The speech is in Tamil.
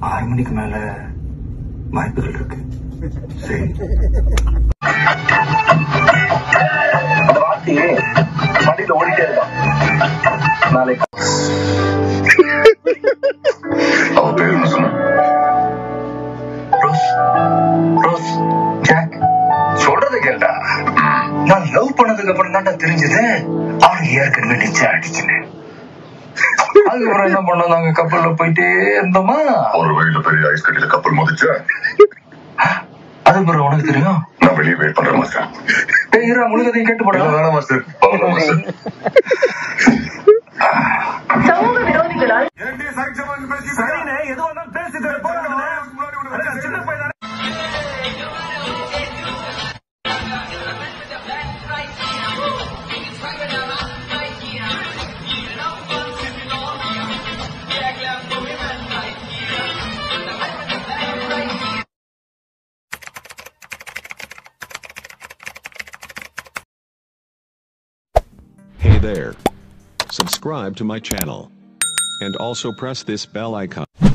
ஆறு மணிக்கு மேல வாய்ப்புகள் இருக்கு சரி அந்த வார்த்தையே வண்டியில ஓடிட்டே இருக்கான் நாளைக்கு அவ பேர் என்ன சொன்ன ரோஸ் ரோஸ் ஜாக் சொல்றதை கேட்டா நான் லவ் பண்ணதுக்கு அப்புறம் தான்டா தெரிஞ்சது அவனுக்கு ஏற்கனவே நிச்சயம் அடிச்சுன்னு அதுக்கப்புறம் என்ன பண்ணோம் நாங்க கப்பல்ல போயிட்டே இருந்தோமா ஒரு வகையில பெரிய ஐஸ் கட்டில கப்பல் மோதிச்சா அதுக்கப்புறம் உனக்கு தெரியும் நான் வெளியே வெயிட் பண்றேன் மாஸ்டர் டேய் இரா முழுகதையும் கேட்டு இல்ல, போடலாம் வேணாம் மாஸ்டர் பரவாயில்ல மாஸ்டர் சமூக விரோதிகளால் சரிண்ணே எது வந்தாலும் பேசிட்டு போறாங்கண்ணே சின்ன பையன் Hey there. Subscribe to my channel. And also press this bell icon.